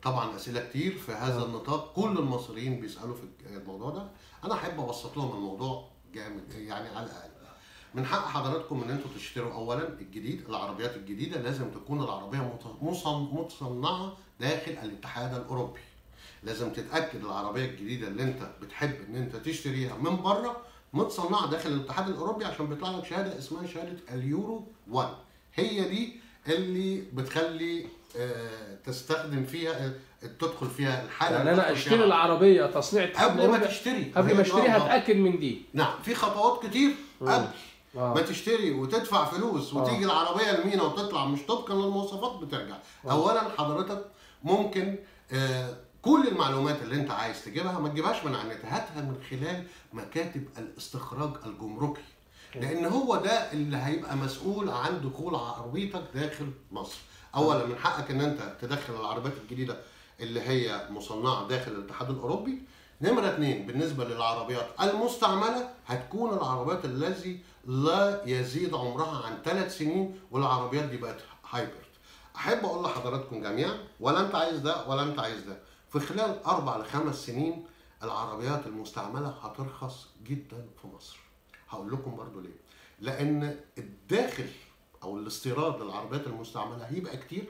طبعا اسئله كتير في هذا النطاق كل المصريين بيسالوا في الموضوع ده انا احب ابسط لهم الموضوع جامد يعني على الاقل من حق حضراتكم ان انتوا تشتروا اولا الجديد العربيات الجديده لازم تكون العربيه مت- مصن- متصنعه داخل الاتحاد الاوروبي لازم تتاكد العربيه الجديده اللي انت بتحب ان انت تشتريها من بره متصنعه داخل الاتحاد الاوروبي عشان بيطلع لك شهاده اسمها شهاده اليورو 1 هي دي اللي بتخلي آه، تستخدم فيها آه، تدخل فيها الحاله يعني اللي انا تدخل اشتري فيها العربيه تصنيع اتحاد قبل ما أوروبي، تشتري قبل ما هي اشتريها آه. اتاكد من دي نعم في خطوات كتير قبل آه. ما تشتري وتدفع فلوس وتيجي العربيه المينا وتطلع مش طبقا للمواصفات بترجع اولا حضرتك ممكن آه كل المعلومات اللي انت عايز تجيبها ما تجيبهاش من على النت هاتها من خلال مكاتب الاستخراج الجمركي لان هو ده اللي هيبقى مسؤول عن دخول عربيتك داخل مصر اولا من حقك ان انت تدخل العربيات الجديده اللي هي مصنعه داخل الاتحاد الاوروبي نمرة اتنين بالنسبة للعربيات المستعملة هتكون العربيات التي لا يزيد عمرها عن ثلاث سنين والعربيات دي بقت هايبرد. أحب أقول لحضراتكم جميعا ولا أنت عايز ده ولا أنت عايز ده. في خلال أربع لخمس سنين العربيات المستعملة هترخص جدا في مصر. هقول لكم برضو ليه. لأن الداخل أو الاستيراد للعربيات المستعملة هيبقى كتير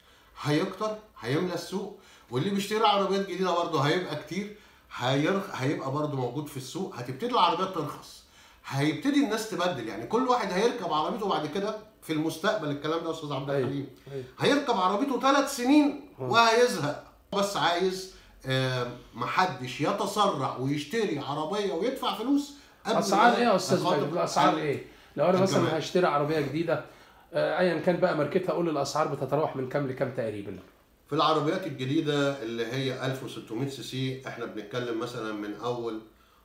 هيكتر هيملى السوق واللي بيشتري عربيات جديده برضه هيبقى كتير هيرخ... هيبقى برضه موجود في السوق هتبتدي العربيات ترخص هيبتدي الناس تبدل يعني كل واحد هيركب عربيته بعد كده في المستقبل الكلام ده يا استاذ عبد أيوة. الحليم أيوة. هيركب عربيته ثلاث سنين وهيزهق بس عايز آه، محدش يتسرع ويشتري عربيه ويدفع فلوس قبل اسعار ما ايه يا استاذ يخاطب- مجد الاسعار ايه لو انا مثلا الجمال. هشتري عربيه جديده آه، ايا كان بقى ماركتها قول الاسعار بتتراوح من كام لكام تقريبا في العربيات الجديدة اللي هي 1600 سي سي احنا بنتكلم مثلا من أول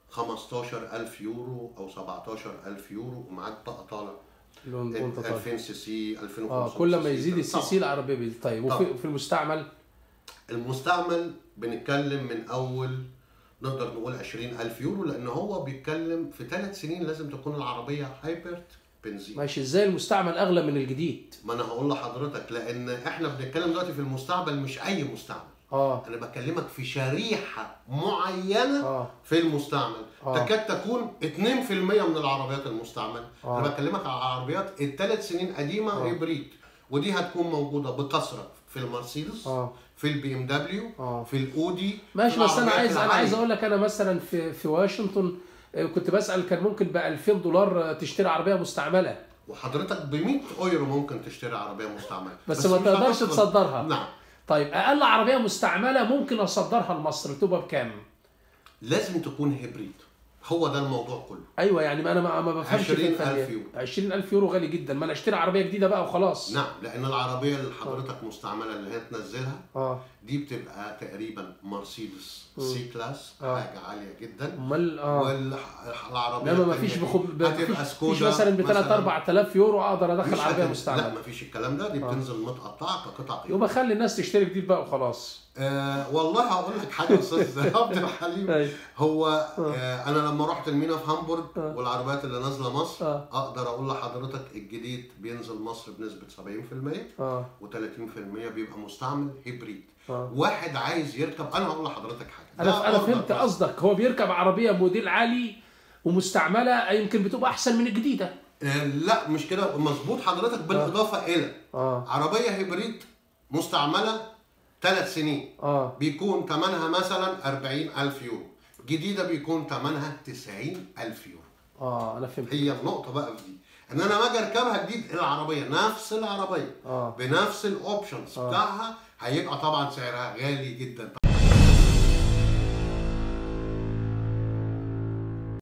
15000 يورو أو 17000 يورو ومعاك بقى طالع لون وانت طالع 2000 سي سي 2500 اه كل ما سي يزيد السي طبعاً. سي العربيه بيزيد طيب وفي طبعاً. في المستعمل المستعمل بنتكلم من أول نقدر نقول 20000 يورو لأن هو بيتكلم في ثلاث سنين لازم تكون العربية هايبرد بنزين ماشي ازاي المستعمل اغلى من الجديد ما أنا هقول لحضرتك لأن احنا بنتكلم دلوقتي في المستعمل مش أي مستعمل اه انا بكلمك في شريحه معينه اه في المستعمل آه. تكاد تكون 2% من العربيات المستعمله آه. انا بكلمك على عربيات الثلاث سنين قديمه آه. هيبريد ودي هتكون موجوده بكثره في المرسيدس اه في البي ام دبليو اه في الاودي ماشي في بس انا العربيات عايز انا عايز العالية. اقول لك انا مثلا في في واشنطن آه، كنت بسال كان ممكن ب 2000 دولار آه، تشتري عربيه مستعمله وحضرتك ب 100 اورو ممكن تشتري عربيه مستعمله بس ما مش تقدرش هتدخل- تصدرها. نعم طيب اقل عربيه مستعمله ممكن اصدرها لمصر تبقى بكام؟ لازم تكون هيبريد هو ده الموضوع كله ايوه يعني ما انا ما ما بفهمش في 20,000 الفنيات. يورو. 20000 يورو غالي جدا ما انا اشتري عربيه جديده بقى وخلاص نعم لان العربيه اللي حضرتك مستعمله اللي هي تنزلها اه دي بتبقى تقريبا مرسيدس مم. سي كلاس آه. حاجه عاليه جدا امال اه والعربيه انما ما فيش بخب هتبقى مفيش- مفيش سكودا مثلا ب 3 4000 يورو اقدر ادخل مش عربيه هتبقى- مستعمله لا ما فيش الكلام ده دي آه. بتنزل متقطعه كقطع قيمه يبقى خلي الناس تشتري جديد بقى وخلاص آه والله هقول لك حاجه يا استاذ عبد الحليم أيوة. هو آه انا لما رحت المينا في هامبورغ آه. والعربيات اللي نازله مصر آه. اقدر اقول لحضرتك الجديد بينزل مصر بنسبه 70% اه و30% بيبقى مستعمل هيبريد اه واحد عايز يركب انا هقول لحضرتك حاجه انا ده انا أفضل فهمت بس. قصدك هو بيركب عربيه موديل عالي ومستعمله يمكن بتبقى احسن من الجديده آه، لا مش كده مظبوط حضرتك بالاضافه الى اه عربيه هيبريد مستعمله ثلاث سنين اه بيكون ثمنها مثلا 40000 يورو جديده بيكون ثمنها 90000 يورو اه انا فهمت هي النقطه بقى في دي ان انا ما اجي اركبها جديد العربيه نفس العربيه اه بنفس الاوبشنز آه. بتاعها هيبقى طبعا سعرها غالي جدا